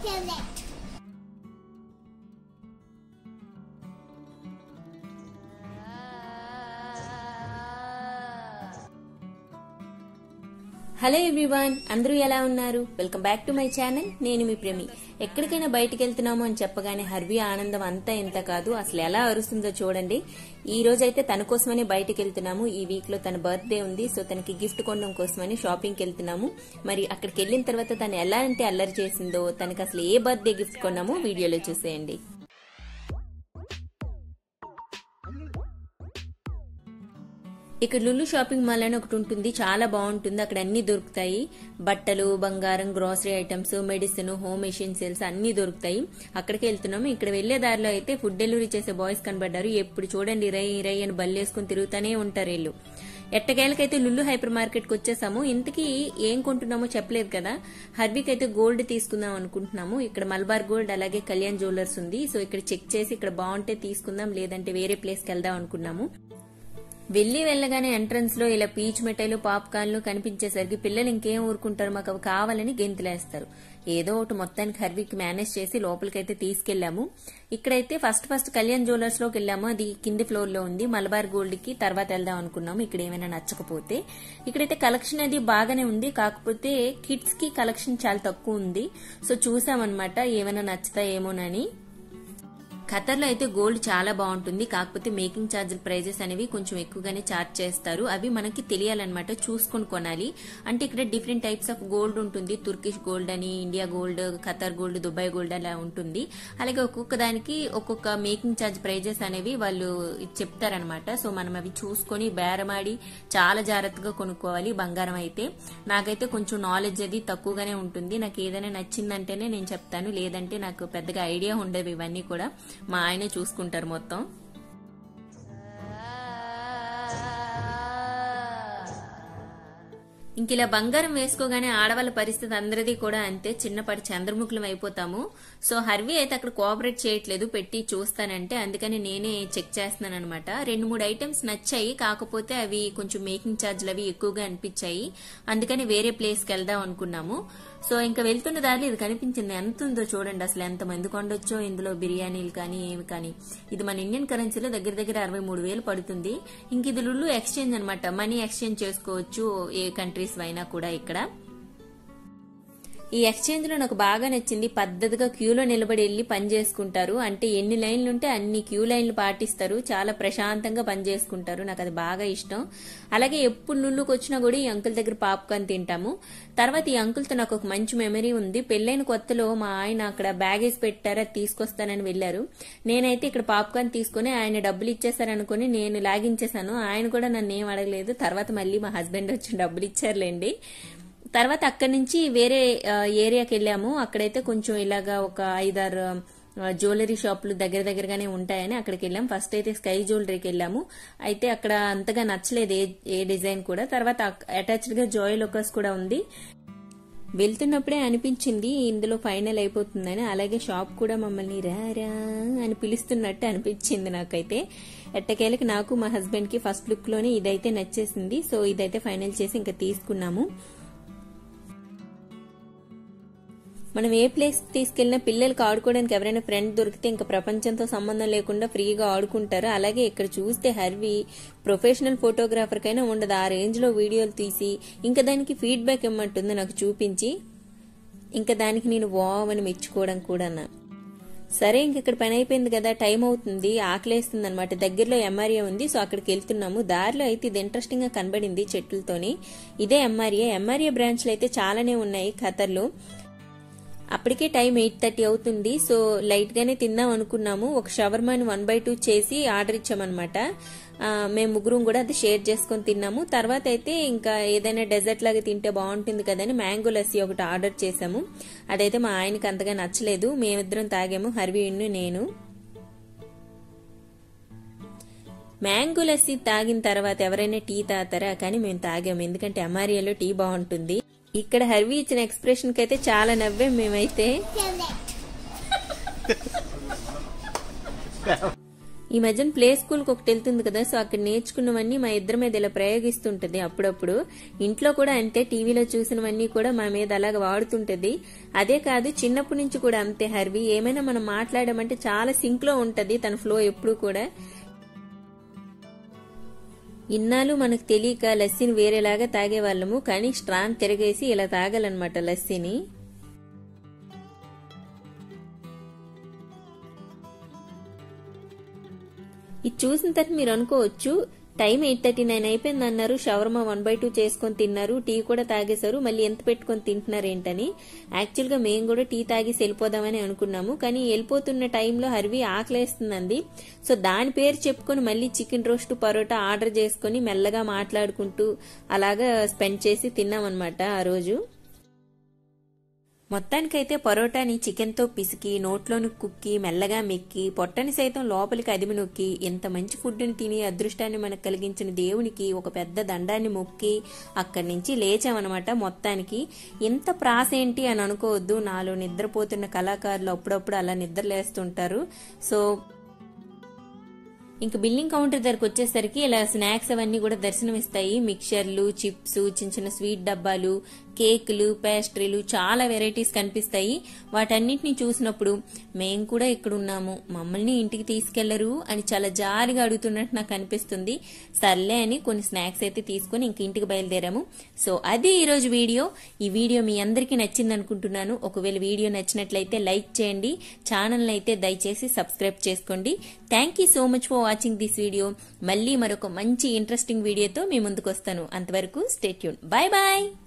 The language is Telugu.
Select. హలో ఎవ్రీవన్ అందరూ ఎలా ఉన్నారు welcome back to my channel నేను మీ ప్రేమి ఎక్కడికైనా బయటికి వెళ్తున్నాము అని చెప్పగానే హర్వి ఆనందం అంతా ఎంత కాదు అసలు ఎలా అరుస్తుందో చూడండి ఈ రోజు అయితే తన కోసమని బయటికి వెళ్తున్నాము ఈ వీక్ లో తన బర్త్డే ఉంది సో తనకి గిఫ్ట్ కొనడం కోసమని షాపింగ్కి వెళ్తున్నాము మరి అక్కడికి వెళ్ళిన తర్వాత తను ఎలా అంటే అల్లరి చేసిందో తనకి అసలు ఏ బర్త్డే గిఫ్ట్ కొన్నామో వీడియోలో చూసేయండి ఇక్కడ లుల్లు షాపింగ్ మాల్ అని ఒకటి ఉంటుంది చాలా బాగుంటుంది అక్కడ అన్ని దొరుకుతాయి బట్టలు బంగారం grocery items medicine home essentials అన్ని దొరుకుతాయి అక్కడికి వెళ్తున్నాము ఇక్కడ వెళ్లే దారిలో అయితే ఫుడ్ డెలివరీ చేసే బాయ్స్ కనబడ్డారు ఎప్పుడు చూడండి రై రై అని బల్లేసుకుని తిరుగుతూనే ఉంటారు వీళ్ళు ఎట్టకేలకైతే లుల్లు హైపర్ మార్కెట్ కి వచ్చేసాము ఇంతకీ ఏం కొంటున్నామో చెప్పలేదు కదా హర్బీకి అయితే గోల్డ్ తీసుకుందాం అనుకుంటున్నాము ఇక్కడ మల్బార్ గోల్డ్ అలాగే కళ్యాణ్ జ్యువెలర్స్ ఉంది సో ఇక్కడ చెక్ చేసి ఇక్కడ బాగుంటే తీసుకుందాం లేదంటే వేరే ప్లేస్ కి వెళ్దాం అనుకున్నాము వెళ్లి వెళ్ళగానే ఎంట్రన్స్ లో ఇలా పీచ్ మిఠాయిలు పాప్కార్న్లు కనిపించేసరికి పిల్లలు ఇంకేం ఊరుకుంటారు మాకు అవి కావాలని గెంతులేస్తారు ఏదో ఒకటి మొత్తానికి హర్వీకి మేనేజ్ చేసి లోపలికైతే తీసుకెళ్లాము ఇక్కడైతే ఫస్ట్ ఫస్ట్ కళ్యాణ్ జ్యువెలర్స్ లోకి వెళ్ళాము అది కింది ఫ్లోర్ లో ఉంది మలబార్ గోల్డ్ కి తర్వాత వెళ్దాం అనుకున్నాము ఇక్కడ ఏమైనా నచ్చకపోతే ఇక్కడైతే కలెక్షన్ అది బాగానే ఉంది కాకపోతే కిడ్స్ కి కలెక్షన్ చాలా తక్కువ ఉంది సో చూసామన్నమాట ఏమైనా నచ్చుతాయేమోనని ఖతర్లో అయితే గోల్డ్ చాలా బాగుంటుంది కాకపోతే మేకింగ్ ఛార్జ్ ప్రైజెస్ అనేవి కొంచెం ఎక్కువగానే ఛార్జ్ చేస్తారు అవి మనకి తెలియాలన్నమాట చూసుకొని కొనాలి అంటే ఇక్కడ డిఫరెంట్ టైప్స్ ఆఫ్ గోల్డ్ ఉంటుంది తుర్కిష్ గోల్డ్ అని India gold Qatar gold Dubai gold అలా ఉంటుంది అలాగే ఒక్కొక్క దానికి ఒక్కొక్క మేకింగ్ ఛార్జ్ ప్రైజెస్ అనేవి వాళ్ళు చెప్తారనమాట సో మనం అవి చూసుకొని బేరమాడి చాలా జాగ్రత్తగా కొనుక్కోవాలి బంగారం అయితే నాకైతే కొంచెం నాలెడ్జ్ అది తక్కువగానే ఉంటుంది నాకు ఏదైనా నచ్చిందంటేనే నేను చెప్తాను లేదంటే నాకు పెద్దగా ఐడియా ఉండదు ఇవన్నీ కూడా మా ఆయనే చూసుకుంటారు మొత్తం ఇంక ఇలా బంగారం వేసుకోగానే ఆడవాళ్ళ పరిస్థితి అందరిది కూడా అంతే చిన్నపాటి చంద్రముఖులం అయిపోతాము సో హర్వి అయితే అక్కడ కోఆపరేట్ చేయట్లేదు పెట్టి చూస్తానంటే అందుకని నేనే చెక్ చేస్తున్నాను అనమాట రెండు మూడు ఐటమ్స్ నచ్చాయి కాకపోతే అవి కొంచెం మేకింగ్ ఛార్జ్లు అవి ఎక్కువగా అనిపించాయి అందుకని వేరే ప్లేస్కి వెళ్దాం అనుకున్నాము సో ఇంకా వెళ్తున్న దారిలో ఇది కనిపించింది ఎంత ఉందో చూడండి అసలు ఎంత మంది కొండొచ్చో ఇందులో బిర్యానీలు కానీ ఏమి కానీ ఇది మన ఇండియన్ కరెన్సీలో దగ్గర దగ్గర అరవై మూడు వేలు పడుతుంది ఇంక ఇది లుల్లు ఎక్స్చేంజ్ అనమాట మనీ ఎక్స్చేంజ్ చేసుకోవచ్చు ఏ కంట్రీస్ అయినా కూడా ఇక్కడ ఈ ఎక్స్చేంజ్ లో నాకు బాగా నచ్చింది పద్ధతిగా క్యూలో నిలబడి వెళ్లి పని చేసుకుంటారు అంటే ఎన్ని లైన్లు ఉంటే అన్ని క్యూ లైన్లు పాటిస్తారు చాలా ప్రశాంతంగా పని చేసుకుంటారు నాకు అది బాగా ఇష్టం అలాగే ఎప్పుడు నుల్లుకు వచ్చినా కూడా ఈ అంకుల్ దగ్గర పాప్కార్న్ తింటాము తర్వాత ఈ అంకుల్తో నాకు ఒక మంచి మెమరీ ఉంది పెళ్ళైన కొత్తలో మా ఆయన అక్కడ బ్యాగేజ్ పెట్టారా తీసుకొస్తానని వెళ్లారు నేనైతే ఇక్కడ పాప్కార్న్ తీసుకుని ఆయన డబ్బులు ఇచ్చేసారనుకుని నేను లాగించేశాను ఆయన కూడా నన్ను ఏం అడగలేదు తర్వాత మళ్ళీ మా హస్బెండ్ వచ్చి డబ్బులు ఇచ్చారులేండి తర్వాత అక్కడి నుంచి వేరే ఏరియాకి వెళ్ళాము అక్కడైతే కొంచెం ఇలాగా ఒక ఐదారు జ్యువెలరీ షాపులు దగ్గర దగ్గరగానే ఉంటాయని అక్కడికి వెళ్ళాం ఫస్ట్ అయితే స్కై జ్యువెలరీకి వెళ్ళాము అయితే అక్కడ అంతగా నచ్చలేదు ఏ ఏ డిజైన్ కూడా తర్వాత అటాచ్డ్ గా జాయ్ లోకస్ కూడా ఉంది వెళ్తున్నప్పుడే అనిపించింది ఇందులో ఫైనల్ అయిపోతుందని అలాగే షాప్ కూడా మమ్మల్ని రారా అని పిలుస్తున్నట్టు అనిపించింది నాకైతే ఎట్టకేలకి నాకు మా హస్బెండ్ కి ఫస్ట్ లుక్ లోనే ఇదైతే నచ్చేసింది సో ఇదైతే ఫైనల్ చేసి ఇంకా తీసుకున్నాము మనం ఏ ప్లేస్ తీసుకెళ్లినా పిల్లలకి ఆడుకోవడానికి ఎవరైనా ఫ్రెండ్ దొరికితే ఇంకా ప్రపంచంతో సంబంధం లేకుండా ఫ్రీగా ఆడుకుంటారు అలాగే ఇక్కడ చూస్తే హర్వి ప్రొఫెషనల్ ఫోటోగ్రాఫర్ కైనా ఉండదు ఆ రేంజ్ లో వీడియోలు తీసి ఇంకా దానికి ఫీడ్బ్యాక్ ఇమ్మంటుంది నాకు చూపించి ఇంకా దానికి నేను వావ్ అని మెచ్చుకోవడం కూడా సరే ఇంక ఇక్కడ పని అయిపోయింది కదా టైం అవుతుంది ఆకలేస్తుంది అనమాట దగ్గరలో ఎంఆర్ఏ ఉంది సో అక్కడికి వెళ్తున్నాము దారిలో అయితే ఇది ఇంట్రెస్టింగ్ గా కనబడింది చెట్లతోని ఇదే ఎంఆర్ఏ ఎంఆర్ఏ బ్రాంచ్లు అయితే చాలానే ఉన్నాయి ఖతర్లో అప్పటికే టైం ఎయిట్ థర్టీ అవుతుంది సో లైట్ గానే తిందాం అనుకున్నాము ఒక షవర్మాని వన్ బై టూ చేసి ఆర్డర్ ఇచ్చామన్నమాట మేము ముగ్గురం కూడా అది షేర్ చేసుకొని తిన్నాము తర్వాత అయితే ఇంకా ఏదైనా డెజర్ట్ లాగా తింటే బాగుంటుంది కదని మ్యాంగో లస్సీ ఒకటి ఆర్డర్ చేసాము అదైతే మా ఆయనకి అంతగా నచ్చలేదు మేమిద్దరం తాగాము హర్వీను నేను మ్యాంగో లస్సీ తాగిన తర్వాత ఎవరైనా టీ తాగుతారా కానీ మేము తాగాము ఎందుకంటే అమారియాలో టీ బాగుంటుంది ఇక్కడ హర్వీ ఇచ్చిన ఎక్స్ప్రెషన్ కి అయితే చాలా నవ్వాం మేమైతే Select. ఈ మధ్యన ప్లే స్కూల్కి ఒకటి వెళ్తుంది కదా సో అక్కడ నేర్చుకున్నవన్నీ మా ఇద్దరి మీద ఇలా ప్రయోగిస్తుంటది అప్పుడప్పుడు ఇంట్లో కూడా అంతే టీవీలో చూసినవన్నీ కూడా మా మీద అలాగ వాడుతుంటది అదే కాదు చిన్నప్పటి నుంచి కూడా అంతే హర్వి ఏమైనా మనం మాట్లాడామంటే చాలా సింక్ లో ఉంటది తన ఫ్లో ఎప్పుడు కూడా ఇన్నాళ్ళు మనకు తెలియక లస్సీని వేరేలాగా తాగేవాళ్ళము కానీ స్ట్రాంగ్ తిరగేసి ఇలా తాగాలన్నమాట లస్సీని ఇది చూసిన తర్వాత మీరు అనుకోవచ్చు టైం ఎయిట్ థర్టీ నైన్ అయిపోయింది అన్నారు షవర్మా వన్ బై టూ చేసుకొని తిన్నారు టీ కూడా తాగేశారు మళ్ళీ ఎంత పెట్టుకొని తింటున్నారు ఏంటని యాక్చువల్ గా మేము కూడా టీ తాగేసి వెళ్ళిపోదామని అనుకున్నాము కానీ వెళ్ళిపోతున్న టైంలో హర్వి ఆకలేస్తుందండి సో దాని పేరు చెప్పుకొని మళ్ళీ చికెన్ రోస్ట్ పరోటా ఆర్డర్ చేసుకుని మెల్లగా మాట్లాడుకుంటూ అలాగా స్పెండ్ చేసి తిన్నామన్నమాట ఆ రోజు మొత్తానికైతే పరోటాని చికెన్తో పిసికి నోట్లోని కుక్కి మెల్లగా మెక్కి పొట్టని సైతం లోపలికి అదిమి నొక్కి ఇంత మంచి ఫుడ్ని తిని అదృష్టాన్ని మనకు కలిగించిన దేవునికి ఒక పెద్ద దండాన్ని మొక్కి అక్కడి నుంచి లేచామన్నమాట మొత్తానికి ఇంత ప్రాస ఏంటి అని అనుకోవద్దు నాలో నిద్రపోతున్న కళాకారులు అప్పుడప్పుడు అలా నిద్రలేస్తుంటారు సో ఇంక బిల్లింగ్ కౌంటర్ దగ్గరకు వచ్చేసరికి ఇలా స్నాక్స్ అవన్నీ కూడా దర్శనమిస్తాయి మిక్చర్లు చిప్స్ చిన్న చిన్న స్వీట్ డబ్బాలు కేకులు పేస్ట్రీలు చాలా వెరైటీస్ కనిపిస్తాయి వాటన్నిటిని చూసినప్పుడు మేం కూడా ఇక్కడ ఉన్నాము మమ్మల్ని ఇంటికి తీసుకెళ్లరు అని చాలా జారిగా అడుగుతున్నట్టు నాకు అనిపిస్తుంది సర్లే అని కొన్ని స్నాక్స్ అయితే తీసుకుని ఇంక ఇంటికి బయలుదేరాము సో అది ఈరోజు వీడియో ఈ వీడియో మీ అందరికీ నచ్చింది అనుకుంటున్నాను ఒకవేళ వీడియో నచ్చినట్లయితే లైక్ చేయండి ఛానల్ అయితే దయచేసి సబ్స్క్రైబ్ చేసుకోండి thank you so much for watching this video మళ్ళీ మరొక మంచి ఇంట్రెస్టింగ్ వీడియోతో మీ ముందుకు వస్తాను అంతవరకు స్టేట్యూన్ బాయ్ బాయ్